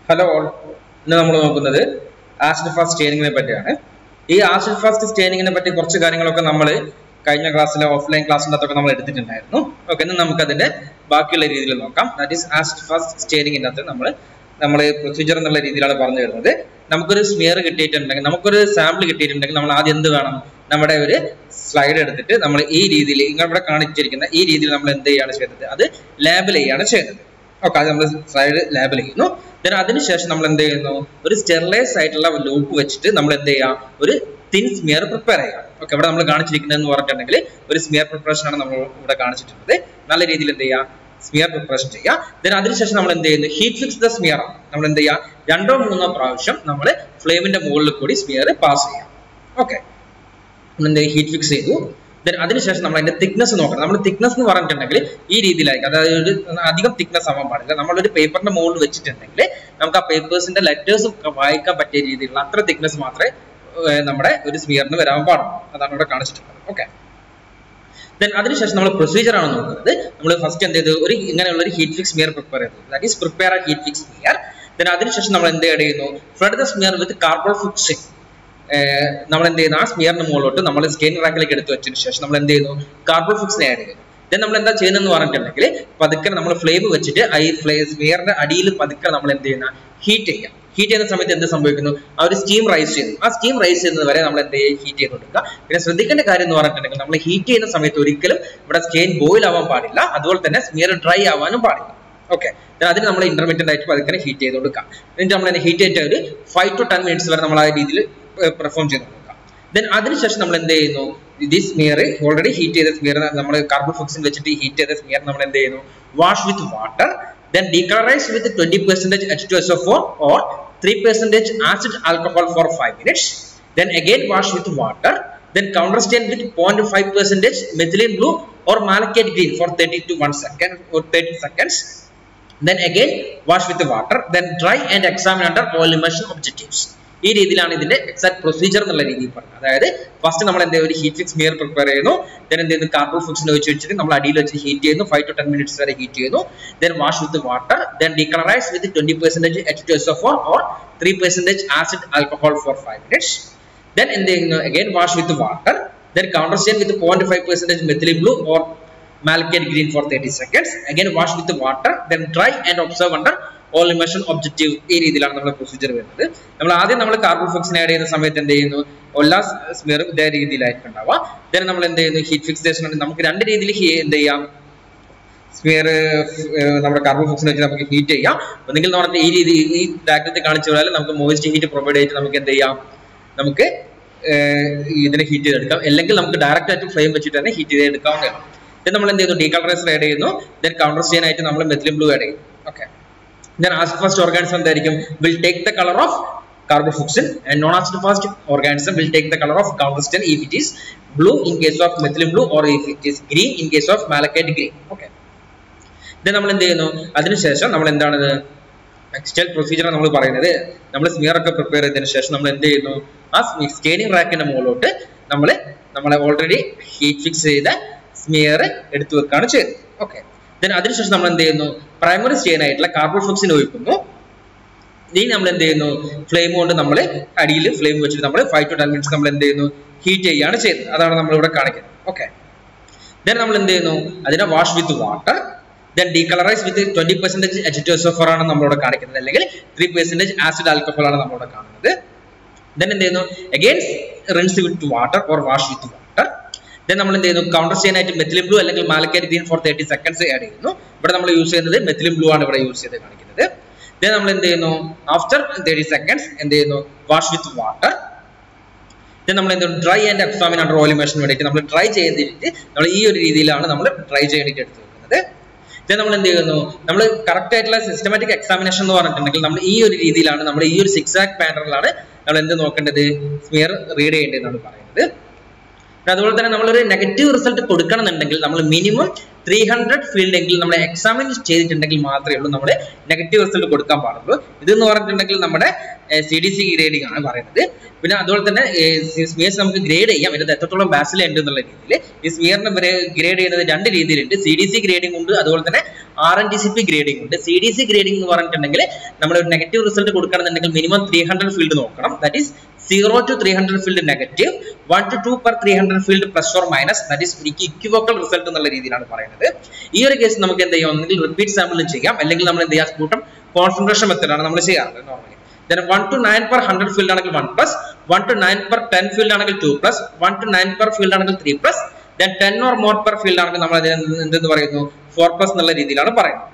Hello all ഇന്ന് നമ്മൾ നോക്കുന്നത് ആസിഡ് ഫാസ്റ്റ് സ്റ്റെയിനിങ്ങിനെ പറ്റിയാണ് ഈ ആസിഡ് ഫാസ്റ്റ് സ്റ്റെയിനിങ്ങിനെ പറ്റി കുറച്ച് കാര്യങ്ങളൊക്കെ നമ്മൾ കഴിഞ്ഞ ക്ലാസ്സിലെ ഓഫ്ലൈൻ ക്ലാസ്സിൻ്റെ അകത്തൊക്കെ നമ്മൾ എടുത്തിട്ടുണ്ടായിരുന്നു ഓക്കെ ഇന്ന് നമുക്ക് അതിന്റെ ബാക്കിയുള്ള രീതിയിൽ നോക്കാം ദാറ്റ് ഈസ് ആസിഡ് ഫാസ്റ്റ് സ്റ്റെയിനിങ്ങിൻ്റെ അകത്ത് നമ്മൾ നമ്മൾ പ്രൊസീജിയർ എന്നുള്ള രീതിയിലാണ് പറഞ്ഞു തരുന്നത് നമുക്കൊരു സ്മിയർ കിട്ടിയിട്ടുണ്ടെങ്കിൽ നമുക്കൊരു സാമ്പിൾ കിട്ടിയിട്ടുണ്ടെങ്കിൽ നമ്മൾ ആദ്യം എന്ത് വേണം നമ്മുടെ ഒരു സ്ലൈഡ് എടുത്തിട്ട് നമ്മൾ ഈ രീതിയിൽ ഇവിടെ കാണിച്ചിരിക്കുന്ന ഈ രീതിയിൽ നമ്മൾ എന്ത് ചെയ്യാണ് ചെയ്യുന്നത് അത് ലേബൽ ചെയ്യാണ് ചെയ്യുന്നത് ഓക്കെ അത് നമ്മൾ സ്ലൈഡ് ലേബൽ ചെയ്യുന്നു ദെൻ അതിനുശേഷം നമ്മൾ എന്ത് ചെയ്യുന്നു ഒരു സ്റ്റെറിലൈസ് ആയിട്ടുള്ള ലൂപ്പ് വെച്ചിട്ട് നമ്മൾ എന്ത് ചെയ്യാം ഒരു തിൻ സ്മിയർ പ്രിപ്പയർ ചെയ്യാം ഓക്കെ ഇവിടെ നമ്മൾ കാണിച്ചിരിക്കുന്നത് എന്ന് പറഞ്ഞിട്ടുണ്ടെങ്കിൽ ഒരു സ്മിയർ പ്രിപ്പറേഷൻ ആണ് നമ്മൾ ഇവിടെ കാണിച്ചിട്ടുള്ളത് നല്ല രീതിയിൽ എന്ത് ചെയ്യാം സ്മിയർ പ്രിപ്പറേഷൻ ചെയ്യുക ദെൻ അതിനുശേഷം നമ്മൾ എന്ത് ചെയ്യുന്നു ഹീറ്റ് ഫിക്സ് ദ സ്മിയർ നമ്മൾ എന്ത് ചെയ്യുക രണ്ടോ മൂന്നോ പ്രാവശ്യം നമ്മൾ ഫ്ലെയിമിന്റെ മുകളിൽ കൂടി സ്മിയർ പാസ് ചെയ്യാം ഓക്കെ എന്ത് ഹീറ്റ് ഫിക്സ് ചെയ്തു ദെൻ അതിനുശേഷം നമ്മൾ അതിന്റെ തിക്നെസ് നോക്കണം നമ്മൾ തിക്നെസ് എന്ന് പറഞ്ഞിട്ടുണ്ടെങ്കിൽ ഈ രീതിയിലായിരിക്കും അതായത് ഒരു അധികം തിക്നെസ് ആവാൻ പാടില്ല നമ്മളൊരു പേപ്പറിന്റെ മുകളിൽ വെച്ചിട്ടുണ്ടെങ്കിൽ നമുക്ക് ആ പേപ്പേഴ്സിന്റെ ലെറ്റേഴ്സ് വായിക്കാൻ പറ്റിയ രീതിയിലുള്ള അത്ര തിക്നെസ് മാത്രമേ ഏർ നമ്മുടെ ഒരു സ്മിയറിന് വരാൻ പാടുള്ളൂ അതാണ് ഇവിടെ കാണിച്ചിട്ടുള്ളത് ഓക്കെ ദെൻ അതിനുശേഷം നമ്മൾ പ്രൊസീജിയർ ആണ് നോക്കുന്നത് നമ്മൾ ഫസ്റ്റ് എന്ത് ചെയ്തു ഒരു ഇങ്ങനെയുള്ള ഒരു ഹീറ്റ് ഫിക്സ് സ്മിയർ പ്രിപ്പയർ ചെയ്തു ദാറ്റ് ഈസ് പ്രിപ്പയർ ആ ഹീറ്റ് ഫിക്സ് സ്മിയർ ദെൻ അതിനുശേഷം നമ്മൾ എന്ത് ചെയ്യുന്നു flood the smear with carbol fuchsin നമ്മൾ എന്ത് ചെയ്യുന്നു ആ സ്മിയറിന് മുകളിലോട്ട് നമ്മൾ സ്റ്റെയിൻ റാക്കിലേക്ക് എടുത്തു വെച്ചതിന് ശേഷം നമ്മൾ എന്ത് ചെയ്യുന്നു കാർബൺ ഫിക്സിനെ ആഡ് ചെയ്യുന്നു ദെൻ നമ്മൾ എന്താ ചെയ്യുന്നതെന്ന് പറഞ്ഞിട്ടുണ്ടെങ്കിൽ പതുക്കെ നമ്മൾ ഫ്ലെയിം വെച്ചിട്ട് ഈ ഫ്ലേ സ്മിയറിന്റെ അടിയിൽ പതുക്കെ നമ്മൾ എന്ത് ചെയ്യുന്ന ഹീറ്റ് ചെയ്യാം ഹീറ്റ് ചെയ്യുന്ന സമയത്ത് എന്ത് സംഭവിക്കുന്നു ആ ഒരു സ്റ്റീം റൈസ് ചെയ്യുന്നു ആ സ്റ്റീം റൈസ് ചെയ്യുന്നത് വരെ നമ്മൾ എന്ത് ചെയ്യുക ഹീറ്റ് ചെയ്ത് കൊടുക്കുക പിന്നെ ശ്രദ്ധിക്കേണ്ട കാര്യം എന്ന് പറഞ്ഞിട്ടുണ്ടെങ്കിൽ നമ്മൾ ഹീറ്റ് ചെയ്യുന്ന സമയത്ത് ഒരിക്കലും ഇവിടെ സ്റ്റെയിൻ ബോയിൽ ആവാൻ പാടില്ല അതുപോലെ തന്നെ സ്മിയർ ഡ്രൈ ആവാനും പാടില്ല ഓക്കെ അതിന് നമ്മൾ ഇന്റർമീഡിയറ്റ് ആയിട്ട് പതുക്കെ ഹീറ്റ് ചെയ്ത് കൊടുക്കാം എന്നിട്ട് നമ്മൾ ഹീറ്റ് ചെയ്തിട്ട് ഒരു ഫൈവ് ടു ടെൻ മിനിറ്റ്സ് വരെ നമ്മൾ ആ രീതിയിൽ പെർഫോം ചെയ്ത് കൊടുക്കാം ദെൻ അതിനുശേഷം നമ്മൾ എന്ത് ചെയ്യുന്നു ഇത് സ്മിയർ ഓൾറെഡി ഹീറ്റ് ചെയ്ത സ്മിയർ നമ്മൾ കാർബൺ ഫിക്സിൻ വെച്ചിട്ട് ഹീറ്റ് ചെയ്ത സ്മിയർ നമ്മൾ എന്ത് ചെയ്യുന്നു wash with water then decolourise with twenty percentage H two S four or three percentage acid alcohol for five minutes then again wash with water then counterstain with 0.5 percentage methylene blue or malachite green for 30 to 1 second or 30 seconds then again wash with water then dry and examine under oil immersion objectives ഈ രീതിയിലാണ് ഇതിന്റെ exact procedure എന്നുള്ള രീതിയിൽ പറഞ്ഞത് അതായത് first നമ്മൾ എന്ത് ഒരു ഹീറ്റ് ഫിക്സ് മിയർ പ്രിപ്പയർ ചെയ്യുന്നു ദെൻ എന്ത് ചെയ്യുന്നു കാർബൺ ഫിക്സിന് വെച്ച് വെച്ചിട്ട് നമ്മൾ അടിയിൽ വെച്ച് ഹീറ്റ് ചെയ്യുന്നു ഫൈവ് ടു ടെൻ മിനിറ്റ്സ് വരെ ഹീറ്റ് ചെയ്യുന്നു then wash with water then decolourise with twenty percentage H two S F or three percentage acid alcohol for five minutes then എന്ത് ചെയ്യുന്നു again wash with water then counterstain with 0.5 percentage methylene blue or malachite green for 30 seconds again wash with water then dry and observe under all immersion objective ഈ രീതിയിലാണ് നമ്മുടെ procedure വരുന്നത് നമ്മൾ ആദ്യം നമ്മൾ carbon ഫിക്സിനെ ആഡ് ചെയ്യുന്ന സമയത്ത് എന്ത് ചെയ്യുന്നു എല്ലാ സ്മിയറും ഇതേ രീതിയിലായിരിക്കും ഉണ്ടാവുക ദെൻ നമ്മൾ എന്ത് ചെയ്യുന്നു ഹീറ്റ് ഫിക്സേഷൻ നമുക്ക് രണ്ട് രീതിയിൽ എന്ത് ചെയ്യാം സ്മിയർ നമ്മുടെ കാർബൺ ഫിക്സിനെ വെച്ച് നമുക്ക് ഹീറ്റ് ചെയ്യാം ഒന്നെങ്കിൽ എന്ന് പറഞ്ഞാൽ ഈ രീതി ഈ ഡയഗ്രത്തിൽ കാണിച്ചു കഴിഞ്ഞാൽ നമുക്ക് മോയിസ്റ്റ് ഹീറ്റ് പ്രൊവൈഡ് ചെയ്തിട്ട് നമുക്ക് എന്ത് ചെയ്യാം നമുക്ക് ഇതിനെ ഹീറ്റ് ചെയ്തെടുക്കാം അല്ലെങ്കിൽ നമുക്ക് ഡയറക്റ്റ് ആയിട്ട് ഫ്ലെയിം വെച്ചിട്ട് തന്നെ ഹീറ്റ് ചെയ്തെടുക്കാവുന്നതാണ് ദെൻ നമ്മൾ എന്ത് ചെയ്യുന്നു ഡീകളറൈസർ ആഡ് ചെയ്യുന്നു ദെൻ കൗണ്ടർ സ്റ്റെയിൻ ആയിട്ട് നമ്മൾ മെത്തിലിൻ ബ്ലൂ ആഡ് ചെയ്യും okay then acid fast organism എന്തായിരിക്കും will take the colour of carbofucsin and non-acid fast organism will take the color of counterstain if it is blue in case of methylene blue or if it is green in case of malachite green okay then നമ്മൾ എന്ത് ചെയ്യുന്നു അതിനുശേഷം നമ്മൾ എന്താണ് textile procedure നമ്മൾ പറയുന്നത് നമ്മൾ smear ഒക്കെ പ്രിപ്പയർ ചെയ്തതിനു ശേഷം നമ്മൾ എന്ത് ചെയ്യുന്നു ആ സ്റ്റെയിനിങ് റാക്കിന്റെ മുകളിലോട്ട് നമ്മൾ നമ്മളെ ഓൾറെഡി ഹീറ്റ് ഫിക്സ് ചെയ്ത സ്മിയർ എടുത്തു വെക്കുകയാണ് ചെയ്യുന്നത് ഓക്കെ ദെൻ അതിനുശേഷം നമ്മൾ എന്ത് ചെയ്യുന്നു പ്രൈമറി സ്റ്റെയിൻ ആയിട്ടുള്ള കാർബൺ ഫിക്സിന് ഒഴിക്കുന്നു ഇനി നമ്മൾ എന്ത് ചെയ്യുന്നു ഫ്ലെയിം കൊണ്ട് നമ്മൾ അടിയിൽ ഫ്ലെയിം വെച്ചിട്ട് നമ്മൾ ഫൈവ് ടു ടെൻ മിനിറ്റ്സ് നമ്മൾ എന്ത് ചെയ്യുന്നു ഹീറ്റ് ചെയ്യുകയാണ് ചെയ്യുന്നത് അതാണ് നമ്മൾ ഇവിടെ കാണിക്കുന്നത് ഓക്കെ ദെൻ നമ്മൾ എന്ത് ചെയ്യുന്നു അതിനെ wash with water then decolourise with twenty percentage H two S F ആണ് നമ്മളിവിടെ കാണിക്കുന്നത് അല്ലെങ്കിൽ ത്രീ പെർസെന്റേജ് ആസിഡ് ആൽക്കഹോൾ ആണ് നമ്മളിവിടെ കാണുന്നത് ദെൻ എന്ത് ചെയ്യുന്നു again rinse with water or wash with water then നമ്മൾ എന്ത് ചെയ്യുന്നു കൗണ്ടർ സ്റ്റെയിൻ ആയിട്ട് മെത്തിലിൻ ബ്ലൂ അല്ലെങ്കിൽ malachite green for thirty seconds add ചെയ്യുന്നു ഇവിടെ നമ്മൾ യൂസ് ചെയ്യുന്നത് മെത്തിലിൻ ബ്ലൂ ആണ് ഇവിടെ യൂസ് ചെയ്ത് കാണിക്കുന്നത് ദെൻ നമ്മൾ എന്ത് ചെയ്യുന്നു ആഫ്റ്റർ തേർട്ടി സെക്കൻഡ്സ് എന്ത് ചെയ്യുന്നു വാഷ് വിത്ത് വാട്ടർ ദെൻ നമ്മൾ എന്ത് dry and examine under oil immersion വേണ്ടിയിട്ട് നമ്മൾ ഡ്രൈ ചെയ്തിട്ട് നമ്മൾ ഈ ഒരു രീതിയിലാണ് നമ്മൾ ഡ്രൈ ചെയ്യാനായിട്ട് എടുത്ത് വെക്കുന്നത് ദെൻ നമ്മൾ എന്ത് ചെയ്യുന്നു നമ്മൾ കറക്റ്റ് ആയിട്ടുള്ള സിസ്റ്റമാറ്റിക് എക്സാമിനേഷൻ എന്ന് പറഞ്ഞിട്ടുണ്ടെങ്കിൽ നമ്മൾ ഈ ഒരു രീതിയിലാണ് നമ്മൾ ഈ ഒരു സിക്സ് ആക് പാറ്റേണിലാണ് നമ്മൾ എന്ത് നോക്കേണ്ടത് സ്മിയർ റീഡ് ചെയ്യേണ്ടതെന്നാണ് പറയുന്നത് പിന്നെ അതുപോലെ തന്നെ നമ്മളൊരു നെഗറ്റീവ് റിസൾട്ട് കൊടുക്കണമെന്നുണ്ടെങ്കിൽ നമ്മൾ മിനിമം ത്രീ ഹൺഡ്രഡ് ഫീൽഡ് എങ്കിൽ നമ്മൾ എക്സാമിൻ ചെയ്തിട്ടുണ്ടെങ്കിൽ മാത്രമേ ഉള്ളൂ നമ്മൾ നെഗറ്റീവ് റിസൾട്ട് കൊടുക്കാൻ പാടുള്ളൂ ഇതെന്ന് പറഞ്ഞിട്ടുണ്ടെങ്കിൽ നമ്മുടെ സി ഡി സി ഗ്രേഡിംഗ് ആണ് പറയുന്നത് പിന്നെ അതുപോലെ തന്നെ സ്മിയേഴ്സ് നമുക്ക് ഗ്രേഡ് ചെയ്യാം ഇതിനകത്ത് എത്രത്തോളം ബാസിൽ ഉണ്ട് എന്നുള്ള രീതിയിൽ ഈ സ്മിയറിനെ ഗ്രേഡ് ചെയ്യുന്നത് രണ്ട് രീതിയിലുണ്ട് സി ഡി സി ഗ്രേഡിംഗ് ഉണ്ട് അതുപോലെ തന്നെ R N T C P grading ഉണ്ട് സി ഡി സി ഗ്രേഡിംഗ് എന്ന് പറഞ്ഞിട്ടുണ്ടെങ്കിൽ നമ്മൾ ഒരു നെഗറ്റീവ് റിസൾട്ട് കൊടുക്കണമെന്നുണ്ടെങ്കിൽ മിനിമം ത്രീ ഹൺഡ്രഡ് ഫീൽഡ് നോക്കണം that is zero to three hundred field negative one to two per three hundred field plus or minus that is equivocal result എന്നുള്ള രീതിയിലാണ് പറയുന്നത് ഈ ഒരു കേസ് നമുക്ക് എന്ത് ചെയ്യാം ഒന്നെങ്കിൽ റിപ്പീറ്റ് സാമ്പിളും ചെയ്യാം അല്ലെങ്കിൽ നമ്മൾ എന്ത് ചെയ്യാം കൂട്ടം കോൺസെൻട്രേഷൻ മെത്തേഡാണ് നമ്മൾ ചെയ്യാറുള്ളത് normally then 1 to 9 per 100 field ആണെങ്കിൽ 1 plus 1 to 9 per 10 field ആണെങ്കിൽ 2 plus 1 to 9 per field ആണെങ്കിൽ 3 plus then 10 or more per field ആണെങ്കിൽ നമ്മൾ അതിനെ എന്തെന്ന് പറയുന്നു 4 plus എന്നുള്ള രീതിയിലാണ് പറയുന്നത്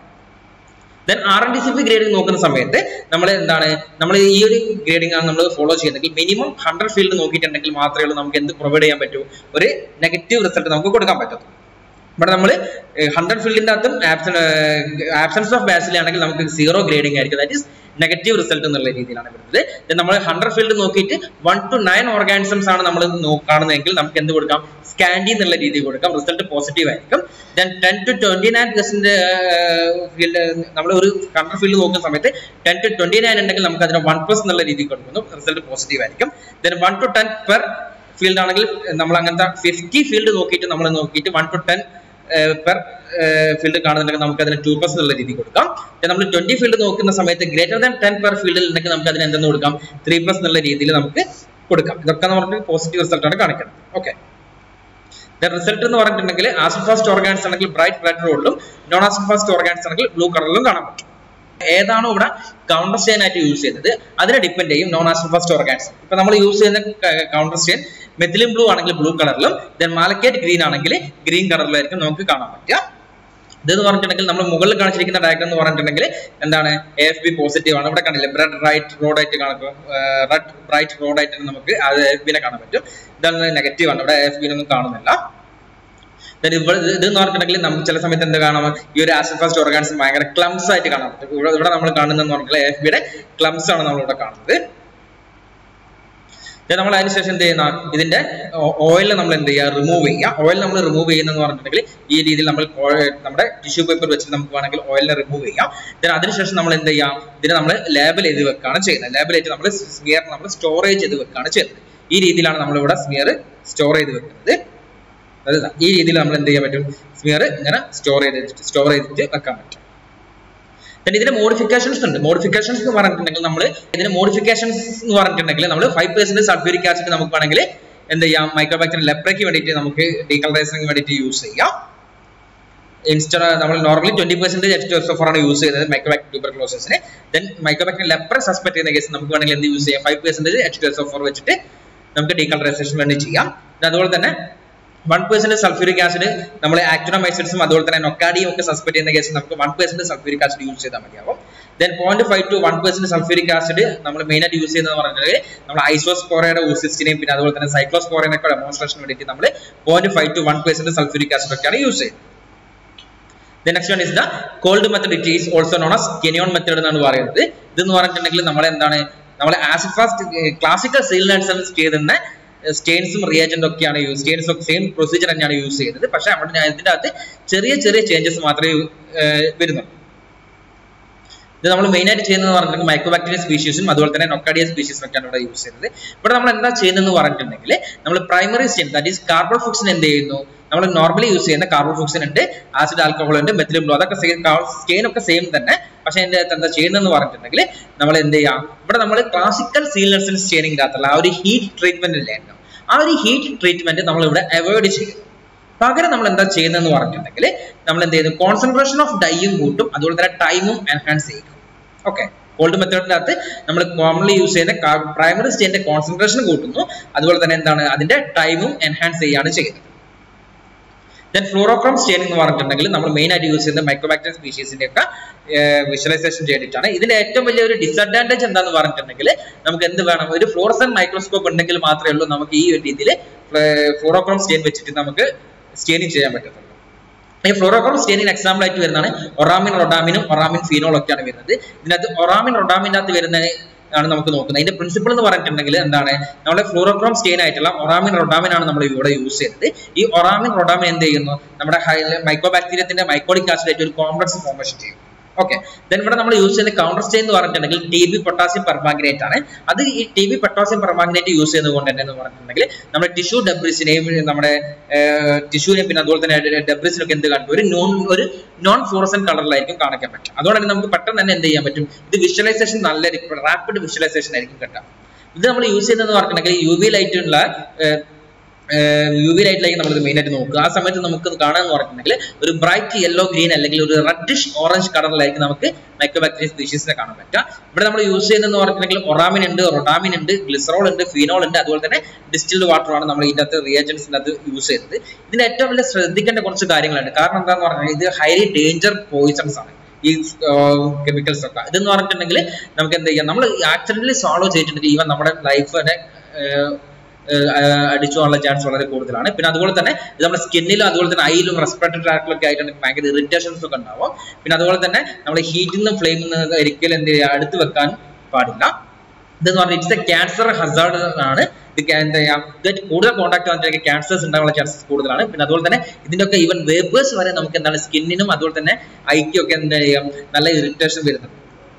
then R N T C P grading നോക്കുന്ന സമയത്ത് നമ്മൾ എന്താണ് നമ്മൾ ഈ ഒരു ഗ്രേഡിംഗ് ആണ് നമ്മൾ ഫോളോ ചെയ്യുന്നെങ്കിൽ മിനിമം ഹൺഡ്രഡ് ഫീൽഡ് നോക്കിയിട്ടുണ്ടെങ്കിൽ മാത്രമേ ഉള്ളൂ നമുക്ക് എന്ത് പ്രൊവൈഡ് ചെയ്യാൻ പറ്റൂ ഒരു നെഗറ്റീവ് റിസൾട്ട് നമുക്ക് കൊടുക്കാൻ പറ്റത്തുള്ളൂ ഇവിടെ നമ്മൾ ഹൺഡ്രഡ് ഫീൽഡിന്റെ അകത്തും ആബ്സൻ ആബ്സൻസ് ഓഫ് ബാസിൽ ആണെങ്കിൽ നമുക്ക് സീറോ ഗ്രേഡിംഗ് ആയിരിക്കും ദാറ്റ് ഈസ് നെഗറ്റീവ് റിസൾട്ട് എന്നുള്ള രീതിയിലാണ് വരുന്നത് നമ്മൾ ഹൺഡ്രഡ് ഫീൽഡ് നോക്കിയിട്ട് വൺ ടു നയൻ ഓർഗാനിസംസ് ആണ് നമ്മൾ കാണുന്നതെങ്കിൽ നമുക്ക് എന്ത് കൊടുക്കാം സ്കാൻഡി എന്നുള്ള രീതിയിൽ കൊടുക്കാം റിസൾട്ട് പോസിറ്റീവ് ആയിരിക്കും then ten to twenty nine percent field നമ്മൾ ഒരു ഹൺഡ്രഡ് ഫീൽഡ് നോക്കുന്ന സമയത്ത് ടെൻ ടു ട്വന്റി നയൻ ഉണ്ടെങ്കിൽ നമുക്ക് അതിന് വൺ പ്ലസ് എന്നുള്ള രീതിയിൽ കൊടുക്കുന്നു റിസൾട്ട് പോസിറ്റീവ് ആയിരിക്കും then one to ten per field ആണെങ്കിൽ നമ്മൾ അങ്ങനത്തെ ഫിഫ്റ്റി ഫീൽഡ് നോക്കിയിട്ട് നമ്മൾ നോക്കിയിട്ട് one to ten per field കാണുന്നുണ്ടെങ്കിൽ നമുക്ക് അതിന് ടു പ്ലസ് എന്നുള്ള രീതി കൊടുക്കാം നമ്മൾ ട്വന്റി ഫീൽഡ് നോക്കുന്ന സമയത്ത് ഗ്രേറ്റർ ദാൻ ടെൻ പെർ ഫീൽഡിൽ ഉണ്ടെങ്കിൽ നമുക്ക് അതിന് എന്തെന്ന് കൊടുക്കാം ത്രീ പ്ലസ് എന്നുള്ള രീതിയിൽ നമുക്ക് കൊടുക്കാം ഇതൊക്കെ എന്ന് പറഞ്ഞിട്ട് പോസിറ്റീവ് റിസൾട്ട് ആണ് കാണിക്കുന്നത് ഓക്കെ റിസൾട്ട് എന്ന് പറഞ്ഞിട്ടുണ്ടെങ്കിൽ ആസിഡ് ഫാസ്റ്റ് ഓർഗാൻസ് ആണെങ്കിൽ ബ്രൈറ്റ് റെഡ് റോഡിലും നോൺ ആസിഡ് ഫാസ്റ്റ് ഓർഗാൻസ് ആണെങ്കിൽ ബ്ലൂ കളറിലും കാണാൻ പറ്റും ഏതാണോ ഇവിടെ കൗണ്ടർ സ്റ്റെയിൻ ആയിട്ട് യൂസ് ചെയ്യുന്നത് അതിനെ ഡിപ്പെൻഡ് ചെയ്യും നോൺ ആസിഡ് ഫാസ്റ്റ് ഓർഗാൻസ് ഇപ്പൊ നമ്മൾ യൂസ് ചെയ്യുന്ന കൗണ്ടർ സ്റ്റെയിൻ മെത്തിലിൻ ബ്ലൂ ആണെങ്കിൽ ബ്ലൂ കളറിലും ദെൻ മാലക്കേറ്റ് ഗ്രീൻ ആണെങ്കിൽ ഗ്രീൻ കളറിലായിരിക്കും നമുക്ക് കാണാൻ പറ്റുക ഇതെന്ന് പറഞ്ഞിട്ടുണ്ടെങ്കിൽ നമ്മൾ മുകളിൽ കാണിച്ചിരിക്കുന്ന ഡയഗ്രം എന്ന് പറഞ്ഞിട്ടുണ്ടെങ്കിൽ എന്താണ് എ എഫ് ബി പോസിറ്റീവ് ആണ് ഇവിടെ കാണില്ലേ ബ്രെഡ് റൈറ്റ് റോഡ് ആയിട്ട് കാണുമ്പോൾ റെഡ് ബ്രൈറ്റ് റോഡ് ആയിട്ട് നമുക്ക് അത് എഫ് ബിനെ കാണാൻ പറ്റും ഇതാണ് നെഗറ്റീവ് ആണ് ഇവിടെ എഫ് ബിനൊന്നും കാണുന്നില്ല ഇവിടെ ഇത് എന്ന് പറഞ്ഞിട്ടുണ്ടെങ്കിൽ നമുക്ക് ചില സമയത്ത് എന്ത് കാണാം ഈ ഒരു ആസിഡ് ഫാസ്റ്റ് ഓർഗാൻസ് ഭയങ്കര ക്ലംസ് ആയിട്ട് കാണാൻ പറ്റും ഇവിടെ ഇവിടെ നമ്മൾ കാണുന്നതെന്ന് പറഞ്ഞാൽ എഫ് ബിയുടെ ക്ലംസ് ആണ് നമ്മൾ ഇവിടെ കാണുന്നത് നമ്മൾ അതിനുശേഷം എന്ത് ചെയ്യുന്ന ഇതിന്റെ ഓയിൽ നമ്മൾ എന്ത് ചെയ്യുക റിമൂവ് ചെയ്യുക ഓയിൽ നമ്മൾ റിമൂവ് ചെയ്യുന്നതെന്ന് പറഞ്ഞിട്ടുണ്ടെങ്കിൽ ഈ രീതിയിൽ നമ്മൾ നമ്മുടെ ടിഷ്യൂ പേപ്പർ വെച്ചിട്ട് നമുക്ക് വേണമെങ്കിൽ ഓയിലിനെ റിമൂവ് ചെയ്യാം then അതിനുശേഷം നമ്മൾ എന്ത് ചെയ്യാം ഇതിനെ നമ്മൾ ലേബൽ ചെയ്ത് വെക്കുകയാണ് ചെയ്യുന്നത് ലേബൽ ചെയ്ത് നമ്മൾ സ്മിയർ നമ്മൾ സ്റ്റോറേജ് ചെയ്ത് വെക്കുകയാണ് ചെയ്യുന്നത് ഈ രീതിയിലാണ് നമ്മൾ ഇവിടെ സ്മിയർ സ്റ്റോർ ചെയ്ത് വെക്കുന്നത് അതായത് ഈ രീതിയിൽ നമ്മൾ എന്ത് ചെയ്യാൻ പറ്റും സ്മിയർ ഇങ്ങനെ സ്റ്റോർ ചെയ്തിട്ട് സ്റ്റോർ ചെയ്തിട്ട് വെക്കാൻ പറ്റും then ഇതിന് മോഡിഫിക്കേഷൻസ് ഉണ്ട് മോഡിഫിക്കേഷൻസ് എന്ന് പറഞ്ഞിട്ടുണ്ടെങ്കിൽ നമ്മൾ ഇതിന് മോഡിഫിക്കേഷൻസ് എന്ന് പറഞ്ഞിട്ടുണ്ടെങ്കിൽ നമ്മൾ ഫൈവ് പെർസെന്റ് സൾഫ്യൂരിക് ആസിഡ് നമുക്ക് വേണമെങ്കിൽ എന്ത് ചെയ്യാം മൈക്രോബാക്ടീരിയം ലെപ്രയ്ക്ക് വേണ്ടിയിട്ട് നമുക്ക് ഡീകളറൈസിന് വേണ്ടിയിട്ട് യൂസ് ചെയ്യാം ഇൻസ്റ്റ നമ്മൾ normally twenty percent H two S F ആണ് യൂസ് ചെയ്യുന്നത് മൈക്രോബാക്ടീരിയം ട്യൂബർക്ലോസിന് ദെൻ മൈക്രോബാക്ടീരിയം ലെപ്ര സസ്പെക്ട് ചെയ്യുന്ന കേസ് നമുക്ക് വേണമെങ്കിൽ എന്ത് യൂസ് ചെയ്യാം five percent H two S F വെച്ചിട്ട് നമുക്ക് ഡീകളറൈസേഷൻ വേണ്ടി ചെയ്യാം അതുപോലെ തന്നെ വൺ പെർസെന്റ് സൾഫ്യൂരിക് ആസിഡ് നമ്മൾ ആക്ടോമൈസിഡ്സും അതുപോലെ തന്നെ നൊക്കാഡിയും ഒക്കെ സസ്പെക്ട് ചെയ്യുന്ന കേസിൽ നമുക്ക് one percent sulphuric acid use ചെയ്താൽ മതിയാവും then point five to one percent sulphuric acid നമ്മൾ മെയിൻ ആയിട്ട് യൂസ് ചെയ്യുന്നത് പറഞ്ഞാൽ നമ്മൾ ഐസോസ്പോറയുടെ ഊസിസ്റ്റിനെയും പിന്നെ അതുപോലെ തന്നെ സൈക്ലോസ്പോറേനൊക്കെ ഡെമോൺസ്ട്രേഷന് വേണ്ടിയിട്ട് നമ്മൾ point five to one percent sulphuric acid ഒക്കെയാണ് യൂസ് ചെയ്യുന്നത് The next one is the cold method. It is also known as Kenyon method എന്നാണ് പറയുന്നത് ഇതെന്ന് പറഞ്ഞിട്ടുണ്ടെങ്കിൽ നമ്മൾ എന്താണ് നമ്മൾ ആസിഡ് ഫാസ്റ്റ് ക്ലാസിക്കൽ സീലിനൻസ് ചെയ്യുന്ന സ്റ്റെയിൻസും റിയേജന്റ് ഒക്കെയാണ് യൂസ് സ്റ്റെയിൻസ് ഒക്കെ സെയിം പ്രൊസീജിയർ തന്നെയാണ് യൂസ് ചെയ്യുന്നത് പക്ഷെ അവിടെ ഇതിന്റെ അകത്ത് ചെറിയ ചെറിയ ചേഞ്ചസ് മാത്രമേ വരുന്നുള്ളൂ ഇത് നമ്മൾ മെയിൻ ആയിട്ട് ചെയ്യുന്നത് പറഞ്ഞിട്ടുണ്ടെങ്കിൽ മൈക്രോബാക്ടീരിയ സ്പീഷീസും അതുപോലെ തന്നെ നൊക്കാഡിയ സ്പീഷീസും ഒക്കെയാണ് ഇവിടെ യൂസ് ചെയ്യുന്നത് ഇവിടെ നമ്മൾ എന്താ ചെയ്യുന്നതെന്ന് പറഞ്ഞിട്ടുണ്ടെങ്കിൽ നമ്മൾ primary stain that is carbon fuchsin എന്ത് ചെയ്യുന്നു നമ്മൾ നോർമലി യൂസ് ചെയ്യുന്ന കാർബൺ ഫുക്സിൻ ഉണ്ട് ആസിഡ് ആൽക്കഹോൾ ഉണ്ട് മെത്തിലും ബ്ലൂ അതൊക്കെ സെയിം സ്റ്റെയിൻ ഒക്കെ സെയിം തന്നെ പക്ഷെ അതിന്റെ അകത്ത് എന്താ ചെയ്യുന്നതെന്ന് പറഞ്ഞിട്ടുണ്ടെങ്കിൽ നമ്മൾ എന്ത് ചെയ്യാം ഇവിടെ നമ്മൾ ക്ലാസിക്കൽ സീലൻസിൽ സ്റ്റെയിനിങ് അകത്തുള്ള ആ ഒരു ഹീറ്റ് ട്രീറ്റ്മെന്റ് ഇല്ലായിരുന്നു ആ ഒരു ഹീറ്റ് ട്രീറ്റ്മെന്റ് നമ്മൾ ഇവിടെ അവോയ്ഡ് ചെയ്യുന്നു പകരം നമ്മൾ എന്താ ചെയ്യുന്നതെന്ന് പറഞ്ഞിട്ടുണ്ടെങ്കിൽ നമ്മൾ എന്ത് ചെയ്യുന്നു കോൺസെൻട്രേഷൻ ഓഫ് ഡൈയും കൂട്ടും അതുപോലെ തന്നെ ടൈമും എൻഹാൻസ് ചെയ്യും ഓക്കെ കോൾഡ് മെത്തേഡിന്റെ അകത്ത് നമ്മൾ കോമൺലി യൂസ് ചെയ്യുന്ന പ്രൈമറി സ്റ്റേറ്റിന്റെ കോൺസെൻട്രേഷൻ കൂട്ടുന്നു അതുപോലെ തന്നെ എന്താണ് അതിന്റെ ടൈമും എൻഹാൻസ് ചെയ്യുകയാണ് ചെയ്യുന്നത് ദെൻ ഫ്ലോറോക്രോം സ്റ്റെയിൻ എന്ന് പറഞ്ഞിട്ടുണ്ടെങ്കിൽ നമ്മൾ മെയിൻ ആയിട്ട് യൂസ് ചെയ്യുന്ന മൈക്രോബാക്ടീരിയം സ്പീഷീസിന്റെ ഒക്കെ വിഷ്വലൈസേഷൻ ചെയ്തിട്ടാണ് ഇതിന്റെ ഏറ്റവും വലിയ ഒരു ഡിസഡ്വാൻറ്റേജ് എന്താന്ന് പറഞ്ഞിട്ടുണ്ടെങ്കിൽ നമുക്ക് എന്ത് വേണം ഒരു ഫ്ലോറസൻ മൈക്രോസ്കോപ്പ് ഉണ്ടെങ്കിൽ മാത്രമേ ഉള്ളൂ നമുക്ക് ഈ ഒരു രീതിയിൽ ഫ്ലോറോക്രോം സ്റ്റെയിൻ വെച്ചിട്ട് നമുക്ക് സ്റ്റെയിനിങ് ചെയ്യാൻ പറ്റത്തുള്ളൂ ഈ ഫ്ലോറോക്രോം സ്റ്റെയിനിന് എക്സാമ്പിൾ ആയിട്ട് വരുന്നതാണ് ഒറാമിൻ റൊഡാമിനും ഒറാമിൻ ഫീനോൾ ഒക്കെയാണ് വരുന്നത് ഇതിനകത്ത് ഒറാമിൻ റൊഡാമിൻ്റെ അകത്ത് വരുന്ന ആണ് നമുക്ക് നോക്കുന്നത് അതിന്റെ പ്രിൻസിപ്പിൾ എന്ന് പറഞ്ഞിട്ടുണ്ടെങ്കിൽ എന്താണ് നമ്മുടെ ഫ്ലോറോക്രോം സ്റ്റെയിൻ ആയിട്ടുള്ള ഒറാമിൻ റൊഡാമിൻ ആണ് നമ്മൾ ഇവിടെ യൂസ് ചെയ്യുന്നത് ഈ ഒറാമിൻ റൊഡാമിൻ എന്ത് ചെയ്യുന്നു നമ്മുടെ മൈക്രോബാക്ടീരിയത്തിന്റെ മൈക്കോളിക് ആസിഡ് ആയിട്ട് ഒരു കോംപ്ലക്സ് ഫോർമേഷൻ ചെയ്യും ഓക്കെ ദെൻ ഇവിടെ നമ്മൾ യൂസ് ചെയ്യുന്ന കൗണ്ടർ സ്റ്റെയിൻ എന്ന് പറഞ്ഞിട്ടുണ്ടെങ്കിൽ ടി ബി പൊട്ടാസ്യം പെർമാഗ്നേറ്റ് ആണ് അത് ഈ T B potassium permanganate use ചെയ്യുന്നത് കൊണ്ട് തന്നെ എന്ന് പറഞ്ഞിട്ടുണ്ടെങ്കിൽ നമ്മുടെ ടിഷ്യൂ ഡബ്രിസിനെയും നമ്മുടെ ടിഷ്യൂനെയും പിന്നെ അതുപോലെ തന്നെ ഡബ്രിസിനൊക്കെ എന്ത് കാണിക്കും ഒരു നോൺ ഒരു നോൺ ഫ്ലോറസൻ കളറിലായിരിക്കും കാണിക്കാൻ പറ്റും അതുകൊണ്ട് തന്നെ നമുക്ക് പെട്ടെന്ന് തന്നെ എന്ത് ചെയ്യാൻ പറ്റും ഇത് വിഷ്വലൈസേഷൻ നല്ല റാപ്പിഡ് വിഷ്വലൈസേഷൻ ആയിരിക്കും കിട്ടാം ഇത് നമ്മൾ യൂസ് ചെയ്യുന്നതെന്ന് പറഞ്ഞിട്ടുണ്ടെങ്കിൽ യു വി ലൈറ്റുള്ള യു വി ലൈറ്റിലേക്ക് നമ്മൾ മെയിൻ ആയിട്ട് നോക്കുക ആ സമയത്ത് നമുക്ക് കാണാന്ന് പറഞ്ഞിട്ടുണ്ടെങ്കിൽ ഒരു ബ്രൈറ്റ് യെല്ലോ ഗ്രീൻ അല്ലെങ്കിൽ ഒരു റെഡിഷ് ഓറഞ്ച് കളറിലായിരിക്കും നമുക്ക് മൈക്രോബാക്ടീരിയ സ്പീഷീസിനെ കാണാൻ പറ്റുക ഇവിടെ നമ്മൾ യൂസ് ചെയ്യുന്നതെന്ന് പറഞ്ഞിട്ടുണ്ടെങ്കിൽ ഒറാമിൻ ഉണ്ട് റൊഡാമിൻ ഉണ്ട് ഗ്ലിസറോൾ ഉണ്ട് ഫീനോൾ ഉണ്ട് അതുപോലെ തന്നെ ഡിസ്റ്റിൽഡ് വാട്ടർ ആണ് നമ്മൾ ഇതിന്റെ അകത്ത് റിയേജൻസിന്റെ അകത്ത് യൂസ് ചെയ്യുന്നത് ഇതിന് ഏറ്റവും വലിയ ശ്രദ്ധിക്കേണ്ട കുറച്ച് കാര്യങ്ങളുണ്ട് കാരണം എന്താന്ന് പറഞ്ഞാൽ ഇത് ഹൈലി ഡേഞ്ചർ പോയിസൺസ് ആണ് ഈ കെമിക്കൽസ് ഒക്കെ ഇതെന്ന് പറഞ്ഞിട്ടുണ്ടെങ്കിൽ നമുക്ക് എന്ത് ചെയ്യാം നമ്മൾ ആക്സിഡന്റലി സോൾവ് ചെയ്തിട്ടുണ്ടെങ്കിൽ ഈവൻ നമ്മുടെ ലൈഫിനെ അടിച്ചു പോകാനുള്ള ചാൻസ് വളരെ കൂടുതലാണ് പിന്നെ അതുപോലെ തന്നെ ഇത് നമ്മുടെ സ്കിന്നിലും അതുപോലെ തന്നെ ഐയിലും റെസ്പിറേറ്ററി ട്രാക്കിലൊക്കെ ആയിട്ടുണ്ടെങ്കിൽ ഭയങ്കര ഇറിറ്റേഷൻസ് ഒക്കെ ഉണ്ടാവും പിന്നെ അതുപോലെ തന്നെ നമ്മൾ ഹീറ്റിൽ നിന്നും ഫ്ലെയിമിൽ നിന്ന് ഒരിക്കലും എന്ത് ചെയ്യുക അടുത്ത് വെക്കാൻ പാടില്ല ഇതെന്ന് പറഞ്ഞാൽ ഇറ്റ്സ് എ ക്യാൻസർ ഹസാർഡ് ആണ് ഇത് എന്താ ചെയ്യാം ഇതായിട്ട് കൂടുതൽ കോൺടാക്ട് വന്നിട്ട് ക്യാൻസേഴ്സ് ഉണ്ടാകാനുള്ള ചാൻസസ് കൂടുതലാണ് പിന്നെ അതുപോലെ തന്നെ ഇതിന്റെ ഒക്കെ ഈവൻ വേപ്പേഴ്സ് വരെ നമുക്ക് എന്താണ് സ്കിന്നിനും അതുപോലെ തന്നെ ഐക്കും ഒക്കെ എന്താ ചെയ്യാം നല്ല ഇറിറ്റേഷൻ വരുന്നുണ്ട്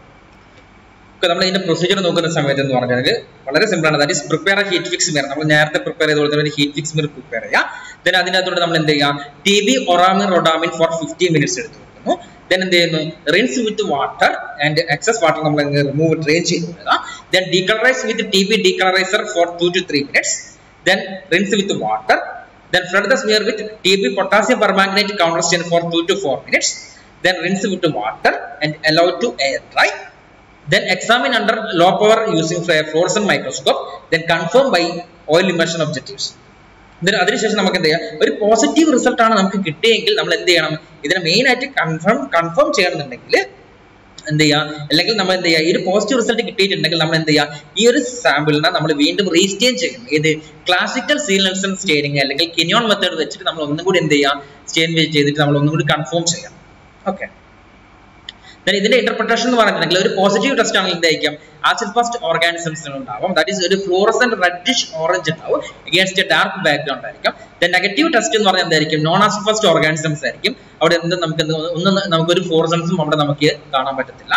നമ്മൾ ഇതിന്റെ പ്രൊസീജിയർ നോക്കുന്ന സമയത്ത് എന്ന് പറഞ്ഞാൽ വളരെ സിമ്പിൾ ആണ് that is prepare a heat fix smear നമ്മൾ നേരത്തെ പ്രിപ്പയർ ചെയ്ത പോലെ തന്നെ ഒരു ഹീറ്റ് ഫിക്സ് മിറർ പ്രിപ്പയർ ചെയ്യാം ദെൻ അതിനകത്തോട് നമ്മൾ എന്ത് ചെയ്യാം T B auramine rhodamine for fifteen minutes എടുത്ത് വെക്കുന്നു ദെൻ എന്ത് ചെയ്യുന്നു rinse with water and excess water നമ്മൾ റിമൂവ് ഡ്രെയിൻ ചെയ്ത് കൊടുക്കുക then decolourise with T B decolouriser for two to three minutes then rinse with water then flood the smear with T B potassium permanganate counter stain for two to four minutes then rinse with water and allow to air dry then examine under low power using fluorescent microscope then confirm by oil immersion objectives ഇതിന് അതിനുശേഷം നമുക്ക് എന്ത് ചെയ്യാം ഒരു positive result ആണ് നമുക്ക് കിട്ടിയെങ്കിൽ നമ്മൾ എന്ത് ചെയ്യണം ഇതിനെ മെയിൻ ആയിട്ട് കൺഫേം കൺഫേം ചെയ്യണമെന്നുണ്ടെങ്കിൽ എന്ത് ചെയ്യുക അല്ലെങ്കിൽ നമ്മൾ എന്ത് ചെയ്യുക ഈ ഒരു പോസിറ്റീവ് റിസൾട്ട് കിട്ടിയിട്ടുണ്ടെങ്കിൽ നമ്മൾ എന്ത് ചെയ്യുക ഈ ഒരു സാമ്പിളിനെ നമ്മൾ വീണ്ടും റീസ്റ്റെയിൻ ചെയ്യും ഇത് ക്ലാസിക്കൽ സീലൻസൺ സ്റ്റെയിനിങ് അല്ലെങ്കിൽ കിനിയോൺ മെത്തേഡ് വെച്ചിട്ട് നമ്മൾ ഒന്നും കൂടി എന്ത് ചെയ്യാം സ്റ്റെയിൻ ചെയ്തിട്ട് നമ്മൾ ഒന്നും കൂടി കൺഫേം ചെയ്യാം ഓക്കെ ഇതിന്റെ ഇന്റർപ്രിട്ടേഷൻ എന്ന് പറഞ്ഞിട്ടുണ്ടെങ്കിൽ ഒരു പോസിറ്റീവ് ടെസ്റ്റ് ആണെങ്കിൽ എന്തായിരിക്കും ആസിഡ് ഫസ്റ്റ് ഓർഗാനിസംസ് ഉണ്ടാവും ദാറ്റ് ഈസ് ഒരു ഫ്ലോറസന്റ് റെഡിഷ് ഓറഞ്ച് ഉണ്ടാവും അഗേൻസ്റ്റ് ഡാർക്ക് ബാക്ക്ഗ്രൗണ്ട് ആയിരിക്കും ദ നെഗറ്റീവ് ടെസ്റ്റ് എന്ന് പറഞ്ഞാൽ എന്തായിരിക്കും നോൺ ആസിഡ് ഫസ്റ്റ് ഓർഗാനിസംസ് ആയിരിക്കും അവിടെ എന്ത് നമുക്ക് ഒന്നും നമുക്കൊരു ഫ്ലോറസൻസും അവിടെ നമുക്ക് കാണാൻ പറ്റത്തില്ല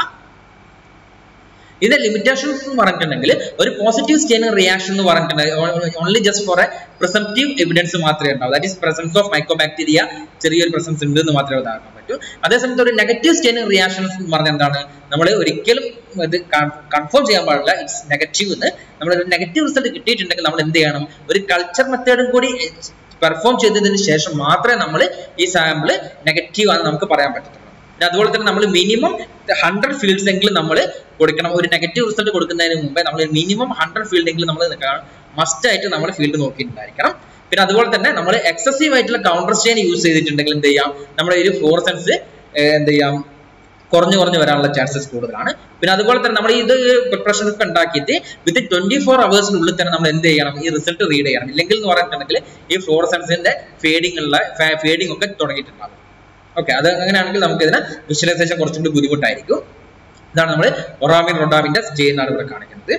ഇതിന്റെ ലിമിറ്റേഷൻസ് എന്ന് പറഞ്ഞിട്ടുണ്ടെങ്കിൽ ഒരു പോസിറ്റീവ് സ്റ്റെയിനിങ് റിയാക്ഷൻ എന്ന് പറഞ്ഞിട്ടുണ്ടെങ്കിൽ only just for a presumptive evidence മാത്രമേ ഉണ്ടാവൂ that is presence of mycobacteria ചെറിയൊരു പ്രസൻസ് ഉണ്ട് എന്ന് മാത്രമേ ഉദാഹരണം പറ്റൂ അതേസമയത്ത് ഒരു നെഗറ്റീവ് സ്റ്റെയിനിങ് റിയാക്ഷൻസ് എന്ന് പറഞ്ഞാൽ എന്താണ് നമ്മൾ ഒരിക്കലും ഇത് കൺഫേം ചെയ്യാൻ പാടില്ല ഇറ്റ്സ് നെഗറ്റീവ് എന്ന് നമ്മൾ ഒരു നെഗറ്റീവ് റിസൾട്ട് കിട്ടിയിട്ടുണ്ടെങ്കിൽ നമ്മൾ എന്ത് ചെയ്യണം ഒരു കൾച്ചർ മെത്തേഡും കൂടി പെർഫോം ചെയ്തതിന് ശേഷം മാത്രമേ നമ്മൾ ഈ സാമ്പിൾ നെഗറ്റീവ് ആണെന്ന് നമുക്ക് പറയാൻ പറ്റത്തുള്ളൂ പിന്നെ അതുപോലെ തന്നെ നമ്മൾ മിനിമം ഹൺഡ്രഡ് ഫീൽഡ്സ് എങ്കിലും നമ്മൾ കൊടുക്കണം ഒരു നെഗറ്റീവ് റിസൾട്ട് കൊടുക്കുന്നതിന് മുമ്പേ നമ്മൾ മിനിമം ഹൺഡ്രഡ് ഫീൽഡ് എങ്കിലും നമ്മൾ മസ്റ്റ് ആയിട്ട് നമ്മൾ ഫീൽഡ് നോക്കിയിട്ടുണ്ടായിരിക്കണം പിന്നെ അതുപോലെ തന്നെ നമ്മൾ എക്സസീവ് ആയിട്ടുള്ള കൗണ്ടർ സ്റ്റെയിൻ യൂസ് ചെയ്തിട്ടുണ്ടെങ്കിൽ എന്ത് ചെയ്യാം നമ്മുടെ ഒരു ഫ്ലോറസൻസ് എന്ത് ചെയ്യാം കുറഞ്ഞു കുറഞ്ഞു വരാനുള്ള ചാൻസസ് കൂടുതലാണ് പിന്നെ അതുപോലെ തന്നെ നമ്മൾ ഇത് പ്രിപ്പറേഷൻ ഒക്കെ ഉണ്ടാക്കിയിട്ട് വിത്ത് ട്വന്റി ഫോർ അവേഴ്സിനുള്ളിൽ തന്നെ നമ്മൾ എന്ത് ചെയ്യണം ഈ റിസൾട്ട് റീഡ് ചെയ്യണം ഇല്ലെങ്കിൽ എന്ന് പറഞ്ഞിട്ടുണ്ടെങ്കിൽ ഈ ഫ്ലോറസൻസിന്റെ ഫേഡിംഗ് ഉള്ള ഫേഡിംഗ് ഒക്കെ തുടങ്ങിയിട്ടുണ്ടാകും ഓക്കെ അത് അങ്ങനെയാണെങ്കിൽ നമുക്ക് ഇതിന് വിഷ്വലൈസേഷൻ കുറച്ചും കൂടി ബുദ്ധിമുട്ടായിരിക്കും ഇതാണ് നമ്മൾ ഒറാമിൻ റൊഡാമിന്റെ സ്റ്റെയിൻ ആണ് ഇവിടെ കാണിക്കുന്നത്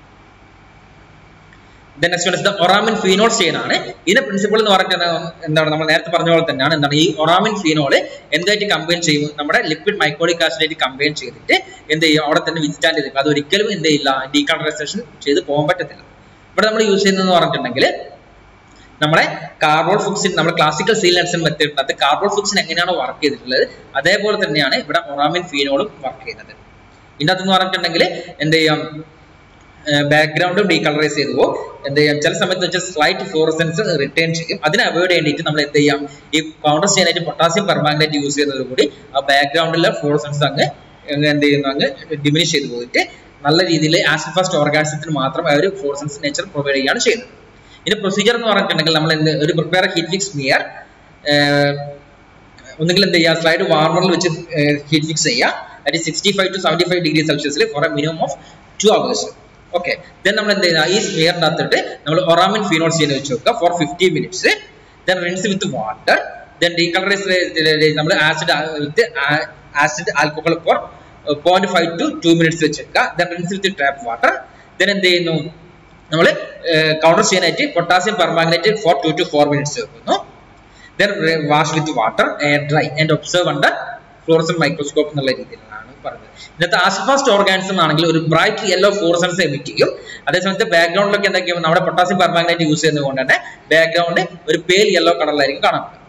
next one is the auramine phenol stain ആണ് ഇതിന്റെ പ്രിൻസിപ്പിൾ എന്ന് പറഞ്ഞാൽ എന്താണ് നമ്മൾ നേരത്തെ പറഞ്ഞ പോലെ തന്നെയാണ് എന്താണ് ഈ ഒറാമിൻ ഫീനോൾ എന്തായിട്ട് കമ്പൈൻ ചെയ്യും നമ്മുടെ ലിക്വിഡ് മൈക്കോളിക് ആസിഡായിട്ട് കമ്പൈൻ ചെയ്തിട്ട് എന്ത് ചെയ്യും അവിടെ തന്നെ വിസ്റ്റാൻഡ് ചെയ്തിട്ട് അത് ഒരിക്കലും എന്ത് ചെയ്യില്ല ഡീകളറൈസേഷൻ ചെയ്ത് പോകാൻ പറ്റത്തില്ല ഇവിടെ നമ്മൾ യൂസ് ചെയ്യുന്നതെന്ന് പറഞ്ഞിട്ടുണ്ടെങ്കിൽ നമ്മളെ കാർബോൾ ഫുക്സിൻ നമ്മുടെ ക്ലാസിക്കൽ സീൽ നെഡ്സൺ മെത്തേഡിനകത്ത് കാർബോൾ ഫുക്സിൻ എങ്ങനെയാണോ വർക്ക് ചെയ്തിട്ടുള്ളത് അതേപോലെ തന്നെയാണ് ഇവിടെ ഒറാമിൻ ഫീനോളും വർക്ക് ചെയ്യുന്നത് ഇതിനകത്ത് എന്ന് പറഞ്ഞിട്ടുണ്ടെങ്കിൽ എന്ത് ചെയ്യാം ബാക്ക്ഗ്രൗണ്ടും ഡീകളറൈസ് ചെയ്തു പോകും എന്ത് ചെയ്യാം ചില സമയത്ത് വെച്ചാൽ സ്ലൈറ്റ് ഫ്ലോറസൻസ് റിട്ടേൺ ചെയ്യും അതിനെ അവോയ്ഡ് വേണ്ടിയിട്ട് നമ്മൾ എന്ത് ചെയ്യാം ഈ കൗണ്ടർ ചെയ്യാനായിട്ട് പൊട്ടാസ്യം പെർമാഗ്നേറ്റ് യൂസ് ചെയ്യുന്നത് കൂടി ആ ബാക്ക്ഗ്രൗണ്ടിലെ ഫ്ലോറസൻസ് അങ്ങ് എന്ത് ചെയ്യുന്നു അങ്ങ് ഡിമിനിഷ് ചെയ്തു പോയിട്ട് നല്ല രീതിയിൽ ആസിഡ് ഫസ്റ്റ് ഓർഗാനിസത്തിന് മാത്രം ആ ഒരു ഫ്ലോറസൻസ് നേച്ചർ പ്രൊവൈഡ് ചെയ്യുകയാണ് ചെയ്യുന്നത് ഇതിന്റെ പ്രൊസീജിയർ എന്ന് പറഞ്ഞിട്ടുണ്ടെങ്കിൽ നമ്മൾ എന്ത് ഒരു പ്രിപ്പയർ ഹീറ്റ് ഫിക്സ് മിയർ ഒന്നുകിൽ എന്ത് ചെയ്യുക സ്ലൈഡ് വാർമറിൽ വെച്ച് ഹീറ്റ് ഫിക്സ് ചെയ്യുക at sixty five to seventy five degree സെൽഷ്യസിൽ for a minimum of two hours okay then നമ്മൾ എന്ത് ചെയ്യുക ഈ സ്മിയറിനകത്തിട്ട് നമ്മൾ ഒറാമിൻ ഫീനോൾ ചെയ്യാൻ വെച്ച് വെക്കുക for fifty minutes then rinse with water then decolourise നമ്മൾ acid with acid alcohol for point five to two minutes വെച്ചെടുക്കുക then rinse with tap water then എന്ത് ചെയ്യുന്നു നമ്മൾ കൗണ്ടർ ചെയ്യാനായിട്ട് potassium permanganate for two to four minutes വെക്കുന്നു then wash with water air dry and observe under fluorescent microscope എന്നുള്ള രീതിയിലാണ് പറയുന്നത് ഇന്നത്തെ ആസിഫാസ്റ്റ് ഓർഗാനിസം ആണെങ്കിൽ ഒരു ബ്രൈറ്റ് യെല്ലോ ഫ്ലോറസൻസ് എമിറ്റ് ചെയ്യും അതേസമയത്ത് ബാക്ക്ഗ്രൗണ്ടിലൊക്കെ എന്തൊക്കെയാണ് നമ്മുടെ പൊട്ടാസ്യം പെർമാഗ്നേറ്റ് യൂസ് ചെയ്യുന്നതുകൊണ്ട് തന്നെ ബാക്ക്ഗ്രൗണ്ട് ഒരു പേൽ യെല്ലോ കളറിലായിരിക്കും കാണാൻ പറ്റുക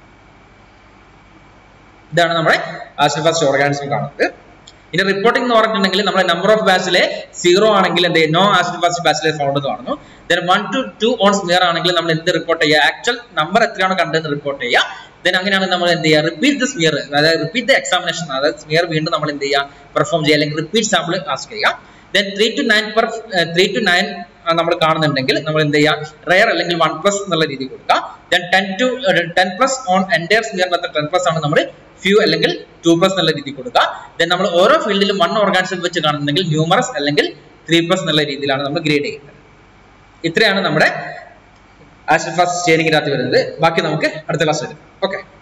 ഇതാണ് നമ്മുടെ ആസിഫാസ്റ്റ് ഓർഗാനിസം കാണുന്നത് ഇനി റിപ്പോർട്ടിംഗ് എന്ന് പറഞ്ഞിട്ടുണ്ടെങ്കിൽ നമ്മുടെ നമ്പർ ഓഫ് ബാച്ചിലെ സീറോ ആണെങ്കിൽ എന്ത് നോ ആസിഡ് ഫാസ്റ്റ് ബാച്ചിലെ ഫൗണ്ട് എന്ന് കാണുന്നു then one to two on smear ആണെങ്കിൽ നമ്മൾ എന്ത് റിപ്പോർട്ട് ചെയ്യുക ആക്ച്വൽ നമ്പർ എത്രയാണ് കണ്ടതെന്ന് റിപ്പോർട്ട് ചെയ്യുക ദെൻ അങ്ങനെയാണ് നമ്മൾ എന്ത് ചെയ്യുക റിപ്പീറ്റ് ദ സ്മിയർ അതായത് റിപ്പീറ്റ് ദ എക്സാമിനേഷൻ അതായത് സ്മിയർ വീണ്ടും നമ്മൾ എന്ത് ചെയ്യുക പെർഫോം ചെയ്യുക അല്ലെങ്കിൽ റിപ്പീറ്റ് സാമ്പിൾ ആസ്ക് ചെയ്യുക then three to nine per three to nine നമ്മൾ കാണുന്നുണ്ടെങ്കിൽ നമ്മൾ എന്ത് ചെയ്യുക റയർ അല്ലെങ്കിൽ വൺ പ്ലസ് എന്നുള്ള രീതി കൊടുക്കുക then ten to ten plus on entire smear method ten plus ആണ് നമ്മൾ ഫ്യൂ അല്ലെങ്കിൽ ടു പ്ലസ് എന്നുള്ള രീതി കൊടുക്കുക ദെൻ നമ്മൾ ഓരോ ഫീൽഡിലും വൺ ഓർഗാനിസം വെച്ച് കാണുന്നുണ്ടെങ്കിൽ ന്യൂമറസ് അല്ലെങ്കിൽ ത്രീ പ്ലസ് എന്നുള്ള രീതിയിലാണ് നമ്മൾ ഗ്രേഡ് ചെയ്യുന്നത് ഇത്രയാണ് നമ്മുടെ ആസിഡ് ഫാസ്റ്റ് സ്റ്റേറിംഗിനകത്ത് വരുന്നത് ബാക്കി നമുക്ക് അടുത്ത ക്ലാസ് വരും ഓക്കെ